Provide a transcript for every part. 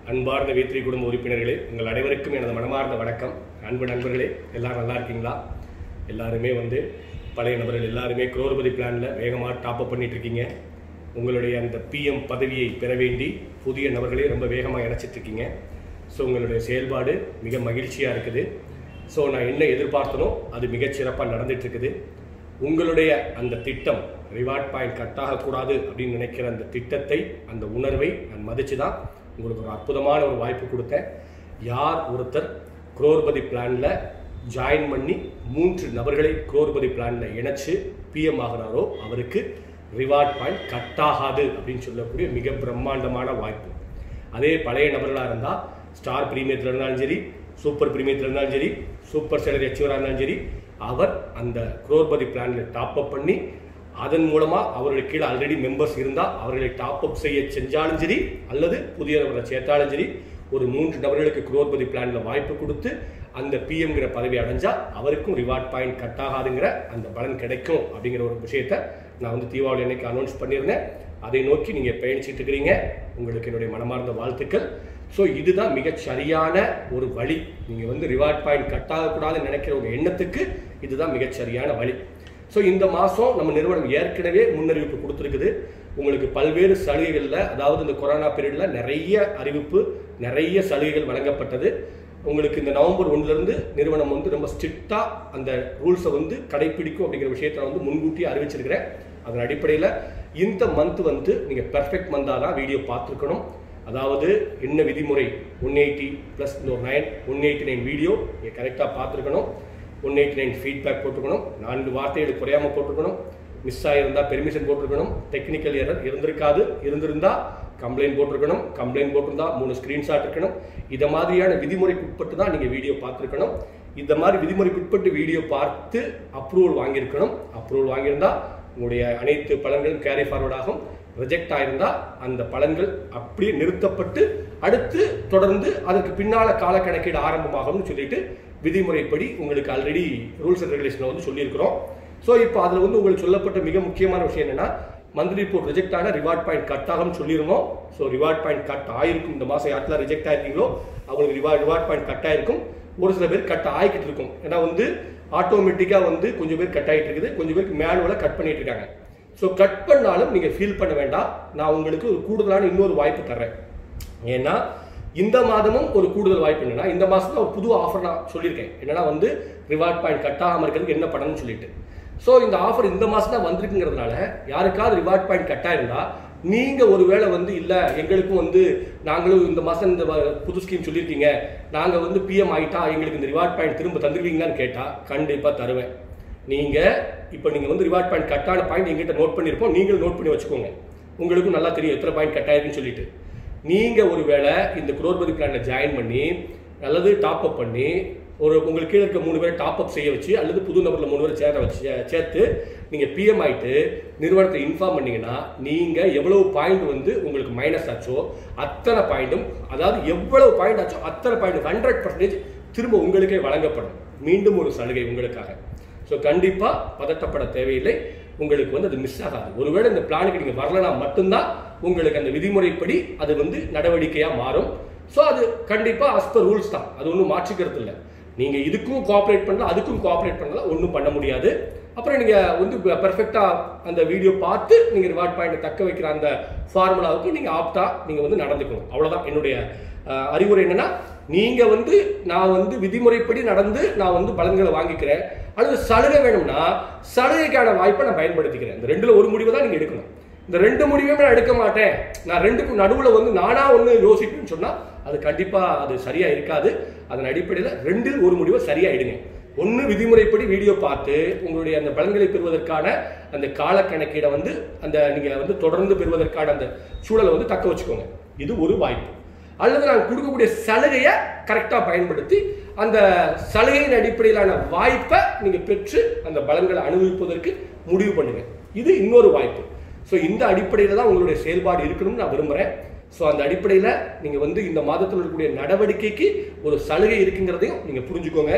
அன்பார்ந்த வேத்திரி குடும்ப உறுப்பினர்களே உங்கள் அனைவருக்கும் எனது மனமார்ந்த வணக்கம் அன்பு நண்பர்களே எல்லாரும் நல்லா இருக்கீங்களா எல்லாருமே வந்து பழைய நபர்கள் எல்லாருமே குரோர்பதி பிளானில் வேகமாக டாப்அப் பண்ணிட்டு இருக்கீங்க உங்களுடைய அந்த பிஎம் பதவியை பெற வேண்டி புதிய நபர்களே ரொம்ப வேகமாக இணைச்சிட்டு இருக்கீங்க ஸோ உங்களுடைய செயல்பாடு மிக மகிழ்ச்சியாக இருக்குது ஸோ நான் என்ன எதிர்பார்த்தனோ அது மிகச் சிறப்பாக நடந்துட்டு இருக்குது உங்களுடைய அந்த திட்டம் ரிவார்ட் பாயிண்ட் கட் ஆகக்கூடாது அப்படின்னு நினைக்கிற அந்த திட்டத்தை அந்த உணர்வை நான் மதிச்சு தான் உங்களுக்கு ஒரு அற்புதமான ஒரு வாய்ப்பு கொடுத்தேன் யார் ஒருத்தர் குரோர்பதி பிளானில் ஜாயின் பண்ணி மூன்று நபர்களை குரோர்பதி பிளானில் இணைச்சு பிஎம் ஆகிறாரோ அவருக்கு ரிவார்ட் பாயிண்ட் கட் ஆகாது அப்படின்னு சொல்லக்கூடிய மிக பிரம்மாண்டமான வாய்ப்பு அதே பழைய நபர்களாக இருந்தால் ஸ்டார் பிரீமியத்தில் இருந்தாலும் சரி சூப்பர் பிரீமியத்தில் இருந்தாலும் சரி சூப்பர் சேலரி அச்சீவராக இருந்தாலும் சரி அவர் அந்த குரோர்பதி பிளானில் டாப் அப் பண்ணி அதன் மூலமாக அவருடைய கீழே ஆல்ரெடி மெம்பர்ஸ் இருந்தால் அவர்களை டாப் அப் செய்ய செஞ்சாலும் சரி அல்லது புதிய நபரை சேர்த்தாலும் சரி ஒரு மூன்று நபர்களுக்கு குரோர்பதி பிளானில் வாய்ப்பு கொடுத்து அந்த பிஎம்ங்கிற பதவி அடைஞ்சா அவருக்கும் ரிவார்ட் பாயிண்ட் கட் ஆகாதுங்கிற அந்த பலன் கிடைக்கும் அப்படிங்கிற ஒரு விஷயத்த நான் வந்து தீபாவளி அன்னைக்கு அனௌன்ஸ் பண்ணியிருந்தேன் அதை நோக்கி நீங்கள் பயணிச்சிட்டு இருக்கிறீங்க உங்களுக்கு என்னுடைய மனமார்ந்த வாழ்த்துக்கள் ஸோ இதுதான் மிகச் சரியான ஒரு வழி நீங்கள் வந்து ரிவார்ட் பாயிண்ட் கட் ஆகக்கூடாதுன்னு நினைக்கிற ஒரு எண்ணத்துக்கு இதுதான் மிகச் சரியான வழி ஸோ இந்த மாதம் நம்ம நிறுவனம் ஏற்கனவே முன்னறிவிப்பு கொடுத்துருக்குது உங்களுக்கு பல்வேறு சலுகைகளில் அதாவது இந்த கொரோனா பீரியடில் நிறைய அறிவிப்பு நிறைய சலுகைகள் வழங்கப்பட்டது உங்களுக்கு இந்த நவம்பர் ஒன்றுலேருந்து நிறுவனம் வந்து ரொம்ப ஸ்ட்ரிக்டாக அந்த ரூல்ஸை வந்து கடைப்பிடிக்கும் அப்படிங்கிற விஷயத்தை வந்து முன்கூட்டியே அறிவிச்சிருக்கிறேன் அதன் அடிப்படையில் இந்த மந்த் வந்து நீங்கள் பெர்ஃபெக்ட் மந்தாக தான் வீடியோ பார்த்துருக்கணும் அதாவது என்ன விதிமுறை ஒன் எயிட்டி ப்ளஸ் இன்னொரு nine one eighty nine video நீங்கள் கரெக்டாக பார்த்துருக்கணும் ஒன் எயிட்டி நைன் ஃபீட்பேக் போட்டுக்கணும் நான்கு வார்த்தைகள் குறையாமல் போட்டிருக்கணும் மிஸ் ஆகியிருந்தால் பெர்மிஷன் போட்டிருக்கணும் டெக்னிக்கல் எரர் இருந்திருக்காது இருந்திருந்தா கம்ப்ளைண்ட் போட்டிருக்கணும் கம்ப்ளைண்ட் போட்டிருந்தா மூணு ஸ்க்ரீன்ஷாட் இருக்கணும் இதை மாதிரியான விதிமுறைக்கு உட்பட்டு தான் நீங்கள் வீடியோ பார்த்துருக்கணும் இந்த மாதிரி விதிமுறைக்கு உட்பட்டு வீடியோ பார்த்து அப்ரூவல் வாங்கியிருக்கணும் அப்ரூவல் வாங்கியிருந்தா உங்களுடைய அனைத்து பலன்களும் கேரி ஃபார்வர்ட் ஆகும் ரிஜெக்ட் ஆயிருந்தா அந்த பலன்கள் அப்படியே நிறுத்தப்பட்டு அடுத்து தொடர்ந்து அதற்கு பின்னால கால கணக்கீடு ஆரம்பமாகும்னு சொல்லிட்டு விதிமுறைப்படி உங்களுக்கு ஆல்ரெடி ரூல்ஸ் அண்ட் ரெகுலேஷன் வந்து சொல்லியிருக்கிறோம் ஸோ இப்போ அதில் வந்து உங்களுக்கு சொல்லப்பட்ட மிக முக்கியமான விஷயம் என்னன்னா மந்த்லி ரிப்போர்ட் ரிஜெக்ட் ஆன ரிவார்ட் பாயிண்ட் கட் ஆகும்னு சொல்லியிருந்தோம் ஸோ ரிவார்ட் பாயிண்ட் கட் ஆயிருக்கும் இந்த மாதம் யாருக்கெல்லாம் ரிஜெக்ட் ஆயிருக்கீங்களோ அவங்களுக்கு ரிவார்ட் ரிவார்ட் பாயிண்ட் கட் ஆயிருக்கும் ஒரு சில பேர் கட் ஆகிக்கிட்டு இருக்கும் ஏன்னா வந்து ஆட்டோமேட்டிக்காக வந்து கொஞ்சம் பேர் கட் ஆகிட்டு இருக்குது கொஞ்சம் பேருக்கு மேனுவலாக கட் பண்ணிட்டு இருக்காங்க ஸோ கட் பண்ணாலும் நீங்கள் ஃபீல் பண்ண வேண்டாம் நான் உங்களுக்கு ஒரு கூடுதலான இன்னொரு வாய்ப்பு தர்றேன் ஏன்னா இந்த மாதமும் ஒரு கூடுதல் வாய்ப்பு என்னன்னா இந்த மாதம் தான் ஒரு புது ஆஃபர் நான் சொல்லியிருக்கேன் என்னன்னா வந்து ரிவார்ட் பாயிண்ட் கட் ஆகாமல் இருக்கிறதுக்கு என்ன பண்ணணும்னு சொல்லிட்டு ஸோ இந்த ஆஃபர் இந்த மாதம் தான் வந்திருக்குங்கிறதுனால யாருக்காவது ரிவார்ட் பாயிண்ட் கட் ஆயிருந்தா நீங்க ஒருவேளை வந்து இல்ல எங்களுக்கும் வந்து நாங்களும் இந்த மாசம் இந்த வ- புது ஸ்கீம் சொல்லியிருக்கீங்க நாங்க வந்து பிஎம் ஆயிட்டா எங்களுக்கு இந்த ரிவார்ட் பாயிண்ட் திரும்ப தந்துருவீங்களான்னு கேட்டா கண்டிப்பா தருவேன் நீங்க இப்போ நீங்க வந்து ரிவார்ட் பாயிண்ட் கட்டான பாயிண்ட் எங்கிட்ட நோட் பண்ணியிருப்போம் நீங்களும் நோட் பண்ணி வச்சுக்கோங்க உங்களுக்கும் நல்லா தெரியும் எத்தனை பாயிண்ட் கட் ஆயிருக்குன்னு சொல்லிட்டு நீங்க ஒருவேளை இந்த குரோர்பதி பிளான்ல ஜாயின் பண்ணி அல்லது டாப் அப் பண்ணி ஒரு உங்களுக்கு கீழே இருக்க மூணு பேரை டாப் அப் செய்ய வச்சு அல்லது புது நபர்ல மூணு பேரை சேர வச்சு சே- சேர்த்து நீங்க பிஎம் ஆயிட்டு நிறுவனத்தை இன்ஃபார்ம் பண்ணீங்கன்னா நீங்க எவ்வளவு பாயிண்ட் வந்து உங்களுக்கு மைனஸ் ஆச்சோ அத்தனை பாயிண்டும் அதாவது எவ்வளவு பாயிண்ட் ஆச்சோ அத்தனை பாயிண்ட் ஹண்ட்ரட் பர்சன்டேஜ் திரும்ப உங்களுக்கே வழங்கப்படும் மீண்டும் ஒரு சலுகை உங்களுக்காக ஸோ கண்டிப்பா பதட்டப்பட தேவையில்லை உங்களுக்கு வந்து அது மிஸ் ஆகாது ஒருவேளை இந்த பிளானுக்கு நீங்க வரலனா மட்டும்தான் உங்களுக்கு அந்த விதிமுறைப்படி அது வந்து நடவடிக்கையா மாறும் ஸோ அது கண்டிப்பா as per ரூல்ஸ் தான் அது ஒன்றும் மாற்றிக்கிறது இல்லை நீங்க இதுக்கும் கோஆப்ரேட் பண்ணலாம் அதுக்கும் கோஆப்ரேட் பண்ணலாம் ஒன்றும் பண்ண முடியாது அப்புறம் நீங்க வந்து பெர்ஃபெக்டா அந்த வீடியோ பார்த்து நீங்க ரிவார்ட் பாயிண்ட் தக்க வைக்கிற அந்த ஃபார்முலாவுக்கு நீங்க ஆப்டா நீங்க வந்து நடந்துக்கணும் அவ்வளவுதான் என்னுடைய அஹ், அறிவுரை என்னன்னா நீங்க வந்து நான் வந்து விதிமுறைப்படி நடந்து நான் வந்து பலன்களை வாங்கிக்கிறேன் அல்லது சலுகை வேணும்னா சலுகைக்கான வாய்ப்பை நான் பயன்படுத்திக்கிறேன் இந்த ரெண்டுல ஒரு முடிவை தான் நீங்க எடுக்கணும் இந்த ரெண்டு முடிவையுமே நான் எடுக்க மாட்டேன் நான் ரெண்டுக்கும் நடுவுல வந்து நானா ஒண்ணு யோசிப்பேன்னு சொன்னா அது கண்டிப்பா அது சரியா இருக்காது அதன் அடிப்படையில் ரெண்டில் ஒரு முடிவை சரியா எடுங்க ஒன்று விதிமுறைப்படி வீடியோ பார்த்து உங்களுடைய அந்த பலன்களை பெறுவதற்கான அந்த கால கணக்கீடை வந்து அந்த நீங்க வந்து தொடர்ந்து பெறுவதற்கான அந்த சூழலை வந்து தக்க வச்சுக்கோங்க இது ஒரு வாய்ப்பு அல்லது நான் கொடுக்கக்கூடிய சலுகையை கரெக்டாக பயன்படுத்தி அந்த சலுகையின் அடிப்படையிலான வாய்ப்பை நீங்க பெற்று அந்த பலன்களை அனுபவிப்பதற்கு முடிவு பண்ணுங்க இது இன்னொரு வாய்ப்பு ஸோ இந்த அடிப்படையில் தான் உங்களுடைய செயல்பாடு இருக்கணும்னு நான் விரும்புகிறேன் ஸோ அந்த அடிப்படையில் நீங்கள் வந்து இந்த மாதத்தில் இருக்கக்கூடிய நடவடிக்கைக்கு ஒரு சலுகை இருக்குங்கிறதையும் நீங்கள் புரிஞ்சுக்கோங்க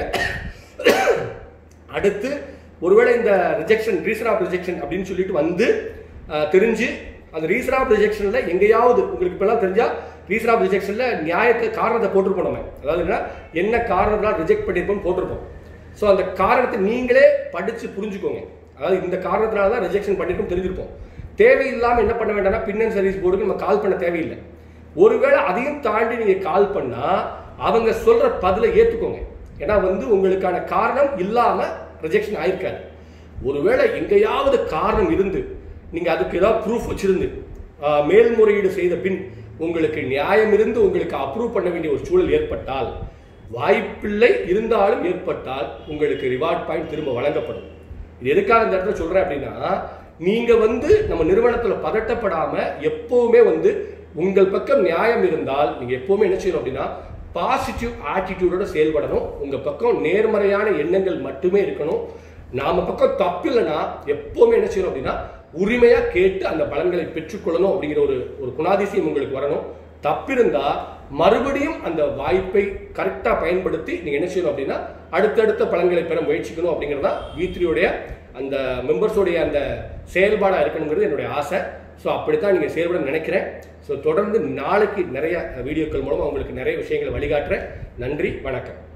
அடுத்து ஒருவேளை இந்த ரிஜெக்ஷன் ரீசன் ஆஃப் ரிஜெக்ஷன் அப்படின்னு சொல்லிட்டு வந்து அஹ், தெரிஞ்சு அந்த ரீசன் ஆஃப் ரிஜெக்ஷனில் எங்கேயாவது உங்களுக்கு இப்பெல்லாம் தெரிஞ்சா ரீசன் ஆஃப் ரிஜெக்ஷன்ல நியாயத்தை காரணத்தை போட்டிருப்போம் நம்ம அதாவது என்ன என்ன காரணத்தினால் ரிஜெக்ட் பண்ணியிருப்போம் போட்டிருப்போம் ஸோ அந்த காரணத்தை நீங்களே படிச்சு புரிஞ்சுக்கோங்க அதாவது இந்த காரணத்தினால தான் ரிஜெக்ஷன் பண்ணிருக்கோம் தெரிஞ்சிருப்போம் தேவையில்லாமல் என்ன பண்ண வேண்டாம்னா பின் அண்ட் சர்வீஸ் போர்டுக்கு நம்ம கால் பண்ண தேவையில்லை ஒருவேளை அதையும் தாண்டி நீங்க கால் பண்ணா அவங்க சொல்ற பதிலை ஏத்துக்கோங்க ஏன்னா வந்து உங்களுக்கான காரணம் இல்லாம ரிஜெக்ஷன் ஆயிருக்காது ஒருவேளை எங்கேயாவது காரணம் இருந்து நீங்க அதுக்கு ஏதாவது ப்ரூஃப் வச்சிருந்து ஆஹ், மேல்முறையீடு செய்த பின் உங்களுக்கு நியாயம் இருந்து உங்களுக்கு அப்ரூவ் பண்ண வேண்டிய ஒரு சூழல் ஏற்பட்டால் வாய்ப்பில்லை இருந்தாலும் ஏற்பட்டால் உங்களுக்கு ரிவார்ட் பாயிண்ட் திரும்ப வழங்கப்படும் இது எதுக்காக இந்த இடத்துல சொல்றேன் அப்படின்னா நீங்க வந்து நம்ம நிறுவனத்துல பதட்டப்படாம எப்பவுமே வந்து உங்கள் பக்கம் நியாயம் இருந்தால் நீங்க எப்பவுமே என்ன செய்யணும் அப்படின்னா பாசிட்டிவ் ஆட்டிடியூடோட செயல்படணும் உங்க பக்கம் நேர்மறையான எண்ணங்கள் மட்டுமே இருக்கணும் நாம பக்கம் தப்பில்லைன்னா எப்பவுமே என்ன செய்யணும் அப்படின்னா உரிமையா கேட்டு அந்த பலன்களை பெற்றுக்கொள்ளணும் அப்படிங்கிற ஒரு ஒரு குணாதிசயம் உங்களுக்கு வரணும் தப்பிருந்தா மறுபடியும் அந்த வாய்ப்பை கரெக்டா பயன்படுத்தி நீங்க என்ன செய்யணும் அப்படின்னா அடுத்தடுத்த பலன்களை பெற முயற்சிக்கணும் அப்படிங்கிறது தான் வீத்ரியோடைய அந்த மெம்பர்ஸோடைய அந்த செயல்பாடா இருக்கணுங்கிறது என்னுடைய ஆசை ஸோ அப்படித்தான் நீங்க செயல்பட நினைக்கிறேன் ஸோ தொடர்ந்து நாளைக்கு நிறைய வீடியோக்கள் மூலமா உங்களுக்கு நிறைய விஷயங்களை வழிகாட்டுறேன் நன்றி வணக்கம்